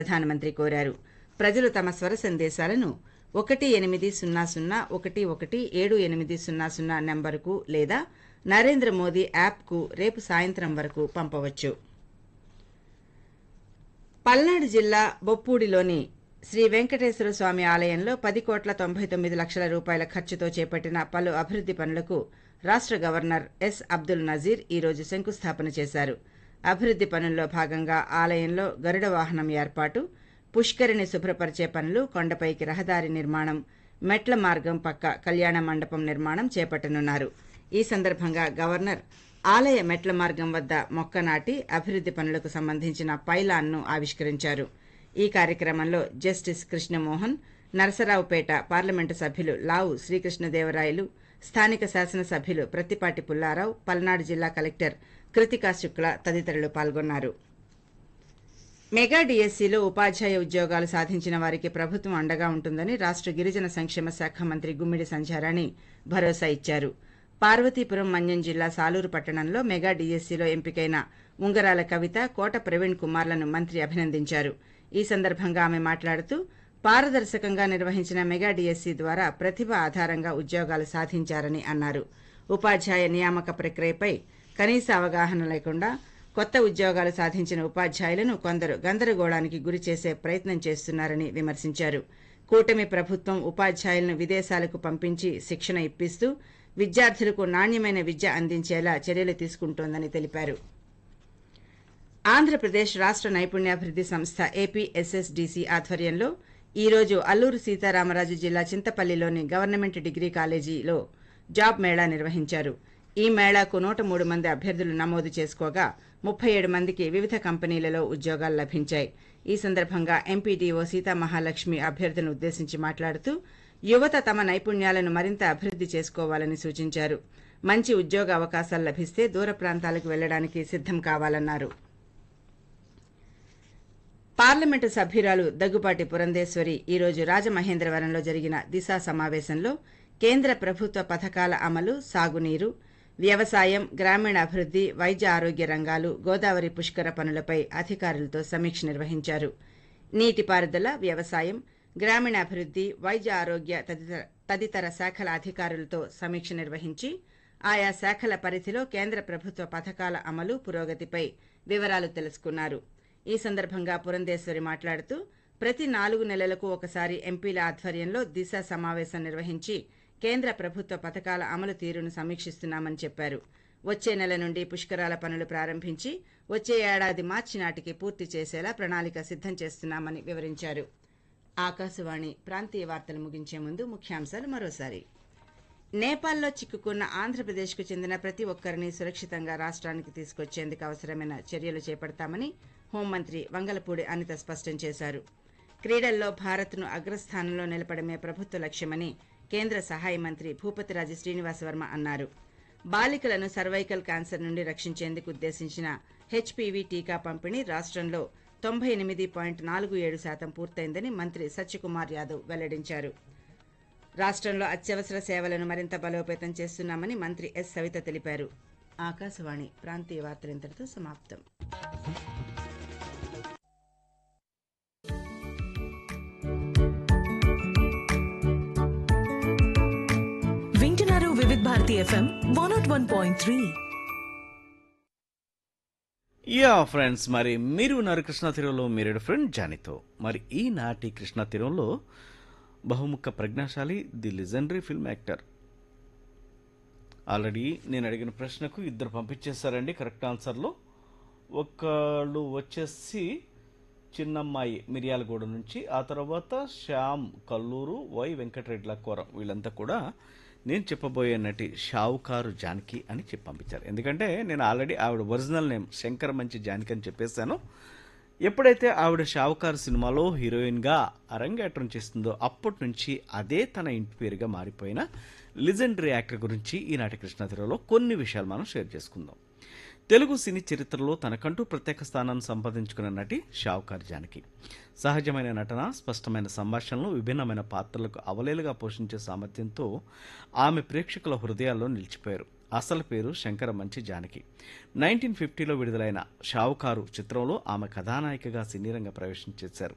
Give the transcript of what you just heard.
ప్రధానమంత్రి కోరారు ప్రజలు తమ స్వర సందేశాలను ఒకటి ఎనిమిది సున్నా సున్నా ఒకటి ఒకటి ఏడు ఎనిమిది సున్నా సున్నా నెంబరుకు లేదా నరేంద్ర మోదీ యాప్కు రేపు సాయంత్రం వరకు పంపవచ్చు పల్నాడు జిల్లా బొప్పూడిలోని శ్రీ వెంకటేశ్వర స్వామి ఆలయంలో పది కోట్ల తొంభై తొమ్మిది లక్షల రూపాయల ఖర్చుతో చేపట్టిన పలు అభివృద్ది పనులకు రాష్ట గవర్నర్ ఎస్ అబ్దుల్ నజీర్ ఈ రోజు శంకుస్థాపన చేశారు అభివృద్ది పనుల్లో భాగంగా ఆలయంలో గరుడ వాహనం ఏర్పాటు పుష్కరిణి శుభ్రపరిచే పనులు కొండపైకి రహదారి నిర్మాణం మెట్ల మార్గం పక్క కళ్యాణ మండపం నిర్మాణం చేపట్టనున్నారు ఈ సందర్భంగా గవర్నర్ ఆలయ మెట్ల మార్గం వద్ద మొక్క నాటి అభివృద్ది పనులకు సంబంధించిన పైలాన్ను ఆవిష్కరించారు ఈ కార్యక్రమంలో జస్టిస్ కృష్ణమోహన్ నరసరావుపేట పార్లమెంటు సభ్యులు లావు శ్రీకృష్ణదేవరాయలు స్థానిక శాసనసభ్యులు ప్రత్తిపాటి పుల్లారావు పల్నాడు జిల్లా కలెక్టర్ కృతికా శుక్ల తదితరులు పాల్గొన్నారు మెగా డిఎస్సీలో ఉపాధ్యాయ ఉద్యోగాలు సాధించిన వారికి ప్రభుత్వం అండగా ఉంటుందని రాష్ట గిరిజన సంక్షేమ శాఖ మంత్రి గుమ్మిడి సంధ్యారాణి భరోసా ఇచ్చారు పార్వతీపురం మన్యం జిల్లా సాలూరు పట్టణంలో మెగా డిఎస్సీలో ఎంపికైన ఉంగరాల కవిత కోట ప్రవీణ్ కుమార్లను మంత్రి అభినందించారు ఈ సందర్భంగా ఆమె మాట్లాడుతూ పారదర్శకంగా నిర్వహించిన మెగా డిఎస్సీ ద్వారా ప్రతిభ ఆధారంగా ఉద్యోగాలు సాధించారని అన్నారు ఉపాధ్యాయ నియామక ప్రక్రియపై కనీస అవగాహన లేకుండా కొత్త ఉద్యోగాలు సాధించిన ఉపాధ్యాయులను కొందరు గందరగోళానికి గురి చేసే ప్రయత్నం చేస్తున్నారని విమర్శించారు కూటమి ప్రభుత్వం ఉపాధ్యాయులను విదేశాలకు పంపించి శిక్షణ ఇప్పిస్తూ విద్యార్థులకు నాణ్యమైన విద్య అందించేలా చర్యలు తీసుకుంటోందని తెలిపారు ఆంధ్రప్రదేశ్ రాష్ట నైపుణ్యాభివృద్ది సంస్థ ఏపీఎస్ఎస్డిసి ఆధ్వర్యంలో ఈ రోజు అల్లూరు సీతారామరాజు జిల్లా చింతపల్లిలోని గవర్నమెంట్ డిగ్రీ కాలేజీలో జాబ్ మేళా నిర్వహించారు ఈ మేళాకు నూట మూడు మంది అభ్యర్థులు నమోదు చేసుకోగా ముప్పై ఏడు మందికి వివిధ కంపెనీలలో ఉద్యోగాలు లభించాయి ఈ సందర్భంగా ఎంపీడీఓ సీతామహాలక్ష్మి అభ్యర్థులను ఉద్దేశించి మాట్లాడుతూ యువత తమ నైపుణ్యాలను మరింత అభివృద్ది చేసుకోవాలని సూచించారు మంచి ఉద్యోగ అవకాశాలు లభిస్తే దూర ప్రాంతాలకు వెళ్లడానికి సిద్దం కావాలన్నారు పార్లమెంటు సభ్యురాలు దగ్గుపాటి పురంధేశ్వరి ఈ రోజు రాజమహేంద్రవరంలో జరిగిన దిశా సమావేశంలో కేంద్ర ప్రభుత్వ పథకాల అమలు సాగునీరు వ్యవసాయం గ్రామీణాభివృద్ది వైద్య ఆరోగ్య రంగాలు గోదావరి పుష్కర పనులపై అధికారులతో సమీక్ష నిర్వహించారు నీటిపారుదల వ్యవసాయం గ్రామీణాభివృద్ది వైద్య ఆరోగ్య తదితర తదితర శాఖల అధికారులతో సమీక్ష నిర్వహించి ఆయా శాఖల పరిధిలో కేంద్ర ప్రభుత్వ పథకాల అమలు పురోగతిపై వివరాలు తెలుసుకున్నారు ఈ సందర్భంగా పురంధేశ్వరి మాట్లాడుతూ ప్రతి నాలుగు నెలలకు ఒకసారి ఎంపీల ఆధ్వర్యంలో దిశ సమావేశం నిర్వహించి కేంద్ర ప్రభుత్వ పథకాల అమలు తీరును సమీక్షిస్తున్నామని చెప్పారు వచ్చే నెల నుండి పుష్కరాల పనులు ప్రారంభించి వచ్చే ఏడాది మార్చి నాటికి పూర్తి చేసేలా ప్రణాళిక సిద్దం చేస్తున్నామని వివరించారు ఆకాశవాణి ప్రాంతీయ వార్తలు ముగించే ముందు ముఖ్యాంశాలు మరోసారి నేపాల్లో చిక్కుకున్న ఆంధ్రప్రదేశ్కు చెందిన ప్రతి ఒక్కరిని సురక్షితంగా రాష్ట్రానికి తీసుకొచ్చేందుకు అవసరమైన చర్యలు చేపడతామని హోంమంత్రి వంగలపూడి అనిత స్పష్టం చేశారు క్రీడల్లో భారత్ను అగ్రస్థానంలో నిలపడమే ప్రభుత్వ లక్ష్యమని కేంద్ర సహాయ మంత్రి భూపతిరాజు శ్రీనివాసవర్మ అన్నారు బాలికలను సర్వైకల్ క్యాన్సర్ నుండి రక్షించేందుకు ఉద్దేశించిన హెచ్పీవీ టీకా పంపిణీ రాష్ట్రంలో తొంభై ఎనిమిది పాయింట్ నాలుగు ఏడు శాతం పూర్తయిందని మంత్రి సత్యకుమార్ యాదవ్ వెల్లడించారు రాష్ట్రంలో అత్యవసర సేవలను మరింత బలోపేతం చేస్తున్నామని మంత్రి ఎస్ సవిత తెలిపారు ఆకాశవాణి ప్రాంతీయ వార్తలు ఇంతటితో సమాప్తం వింటున్నారు Vividh Bharati F M one nought one point three yeah friends మరి మీరు ఉన్నారు కృష్ణా తీరంలో మీరు ఫ్రెండ్ జానీతో మరి ఈనాటి కృష్ణా తీరంలో బహుముఖ ప్రజ్ఞాశాలి the legendary film actor already నేను అడిగిన ప్రశ్నకు ఇద్దరు పంపించేశారండి కరెక్ట్ ఆన్సర్లో ఒకళ్ళు వచ్చేసి చిన్నమ్మాయి మిర్యాలగూడ నుంచి ఆ తర్వాత శ్యామ్ కల్లూరు వై వెంకటరెడ్ల కోరం వీళ్ళంతా కూడా నేను చెప్పబోయే నటి షావుకారు జానకి అని చెప్పి పంపించారు ఎందుకంటే నేను ఆల్రెడీ ఆవిడ ఒరిజినల్ నేమ్ శంకర మంచి జానకి అని చెప్పేశాను ఎప్పుడైతే ఆవిడ షావుకారు సినిమాలో హీరోయిన్గా అరంగేట్రం చేస్తుందో అప్పటి నుంచి అదే తన ఇంటి పేరుగా మారిపోయిన లిజెండరీ యాక్టర్ గురించి ఈనాటి కృష్ణాతిరలో కొన్ని విషయాలు మనం షేర్ చేసుకుందాం తెలుగు సినీ చరిత్రలో తనకంటూ ప్రత్యేక స్థానాన్ని సంపాదించుకున్న నటి షావుకార్ జానకి సహజమైన నటన స్పష్టమైన సంభాషణలు విభిన్నమైన పాత్రలకు అవలేలుగా పోషించే సామర్థ్యంతో ఆమె ప్రేక్షకుల హృదయాల్లో నిలిచిపోయారు అసలు పేరు శంకర మంచి జానకి నైన్టీన్ ఫిఫ్టీలో విడుదలైన షావుకారు చిత్రంలో ఆమె కథానాయికగా సినీ రంగ ప్రవేశం చేశారు